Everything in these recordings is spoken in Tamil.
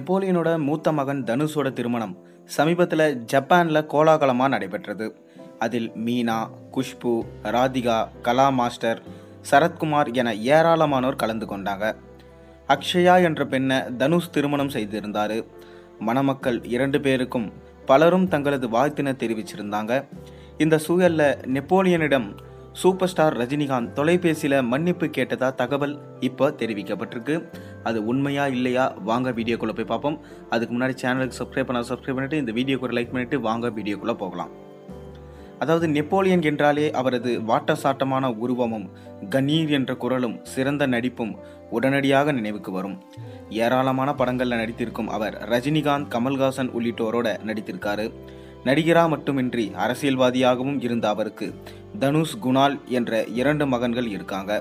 நெப்போலியனோட மூத்த மகன் தனுஷோட திருமணம் சமீபத்தில் ஜப்பானில் கோலாகலமாக நடைபெற்றது அதில் மீனா குஷ்பு ராதிகா கலா மாஸ்டர் சரத்குமார் என ஏராளமானோர் கலந்து கொண்டாங்க அக்ஷயா என்ற பெண்ணை தனுஷ் திருமணம் செய்திருந்தார் மணமக்கள் இரண்டு பேருக்கும் பலரும் தங்களது வாழ்த்தினை தெரிவிச்சிருந்தாங்க இந்த சூழல்ல நெப்போலியனிடம் சூப்பர் ஸ்டார் ரஜினிகாந்த் தொலைபேசியில் மன்னிப்பு கேட்டதா தகவல் இப்போ தெரிவிக்கப்பட்டிருக்கு அது உண்மையா இல்லையா வாங்க வீடியோக்குள்ளே போய் பார்ப்போம் அதுக்கு முன்னாடி சேனலுக்கு சப்ஸ்கிரைப் பண்ண சப்ஸ்கிரைப் பண்ணிட்டு இந்த வீடியோக்கு ஒரு லைக் பண்ணிட்டு வாங்க வீடியோக்குள்ளே போகலாம் அதாவது நெப்போலியன் என்றாலே அவரது வாட்டசாட்டமான உருவமும் கணீர் என்ற குரலும் சிறந்த நடிப்பும் உடனடியாக நினைவுக்கு வரும் ஏராளமான படங்களில் நடித்திருக்கும் அவர் ரஜினிகாந்த் கமல்ஹாசன் உள்ளிட்டோரோட நடித்திருக்காரு நடிகரா மட்டுமின்றி அரசியல்வாதியாகவும் இருந்த அவருக்கு தனுஷ் குணால் என்ற இரண்டு மகன்கள் இருக்காங்க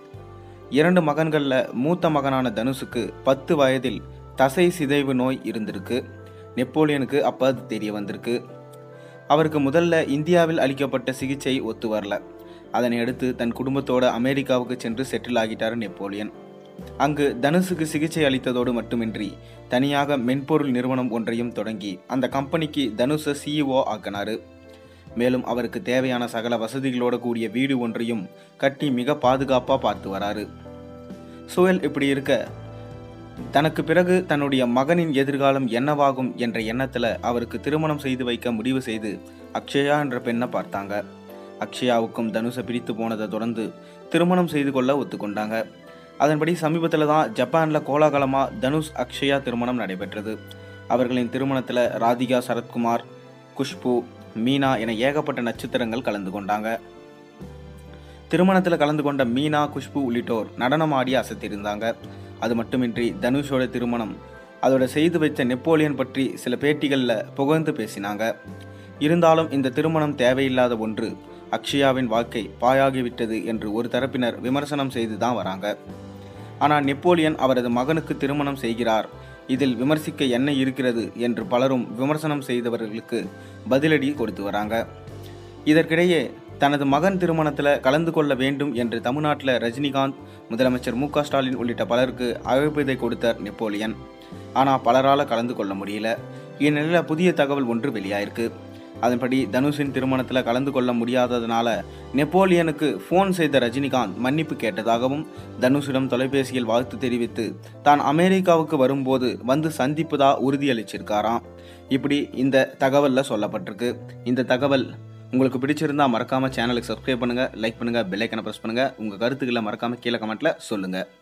இரண்டு மகன்களில் மூத்த மகனான தனுஷுக்கு பத்து வயதில் தசை சிதைவு நோய் இருந்திருக்கு நெப்போலியனுக்கு அப்போ அது தெரிய வந்திருக்கு அவருக்கு முதல்ல இந்தியாவில் அளிக்கப்பட்ட சிகிச்சை ஒத்து வரல அதனை அடுத்து தன் குடும்பத்தோட அமெரிக்காவுக்கு சென்று செட்டில் ஆகிட்டார் நெப்போலியன் அங்கு தனுஷுக்கு சிகிச்சை அளித்ததோடு மட்டுமின்றி தனியாக மென்பொருள் நிறுவனம் ஒன்றையும் தொடங்கி அந்த கம்பெனிக்கு தனுஷை சிஇஓ ஆக்கினாரு மேலும் அவருக்கு தேவையான சகல வசதிகளோடு கூடிய வீடு ஒன்றையும் கட்டி மிக பாதுகாப்பாக பார்த்து வராரு சூழல் இப்படி இருக்க தனக்கு பிறகு தன்னுடைய மகனின் எதிர்காலம் என்னவாகும் என்ற எண்ணத்தில் அவருக்கு திருமணம் செய்து வைக்க முடிவு செய்து அக்ஷயா என்ற பெண்ணை பார்த்தாங்க அக்ஷயாவுக்கும் தனுஷை பிரித்து போனதை தொடர்ந்து திருமணம் செய்து கொள்ள ஒத்துக்கொண்டாங்க அதன்படி சமீபத்தில் தான் ஜப்பானில் கோலாகலமாக தனுஷ் அக்ஷயா திருமணம் நடைபெற்றது அவர்களின் திருமணத்தில் ராதிகா சரத்குமார் குஷ்பு மீனா என ஏகப்பட்ட நட்சத்திரங்கள் கலந்து கொண்டாங்க திருமணத்தில் கலந்து கொண்ட மீனா குஷ்பு உள்ளிட்டோர் நடனமாடி அசத்திருந்தாங்க அது மட்டுமின்றி தனுஷோட திருமணம் அதோட செய்து வைத்த நெப்போலியன் பற்றி சில பேட்டிகளில் புகழ்ந்து பேசினாங்க இருந்தாலும் இந்த திருமணம் தேவையில்லாத ஒன்று அக்ஷயாவின் வாழ்க்கை பாயாகிவிட்டது என்று ஒரு தரப்பினர் விமர்சனம் செய்து தான் வராங்க ஆனால் நெப்போலியன் அவரது மகனுக்கு திருமணம் செய்கிறார் இதில் விமர்சிக்க என்ன இருக்கிறது என்று பலரும் விமர்சனம் செய்தவர்களுக்கு பதிலடி கொடுத்து வராங்க இதற்கிடையே தனது மகன் திருமணத்தில் கலந்து கொள்ள வேண்டும் என்று தமிழ்நாட்டில் ரஜினிகாந்த் முதலமைச்சர் மு க ஸ்டாலின் உள்ளிட்ட பலருக்கு அழைப்பிதை கொடுத்தார் நெப்போலியன் ஆனால் பலரால் கலந்து கொள்ள முடியல இந்நிலையில் புதிய தகவல் ஒன்று வெளியாயிருக்கு அதன்படி தனுஷின் திருமணத்தில் கலந்து கொள்ள முடியாததுனால நெப்போலியனுக்கு ஃபோன் செய்த ரஜினிகாந்த் மன்னிப்பு கேட்டதாகவும் தனுஷிடம் தொலைபேசியில் வாழ்த்து தெரிவித்து தான் அமெரிக்காவுக்கு வரும்போது வந்து சந்திப்பதா உறுதியளிச்சிருக்காராம் இப்படி இந்த தகவலில் சொல்லப்பட்டிருக்கு இந்த தகவல் உங்களுக்கு பிடிச்சிருந்தா மறக்காம சேனலுக்கு சப்ஸ்கிரைப் பண்ணுங்க லைக் பண்ணுங்க பெல் ஐக்கனை ப்ரெஸ் பண்ணுங்க உங்க கருத்துக்களை மறக்காம கீழே கமெண்ட்ல சொல்லுங்க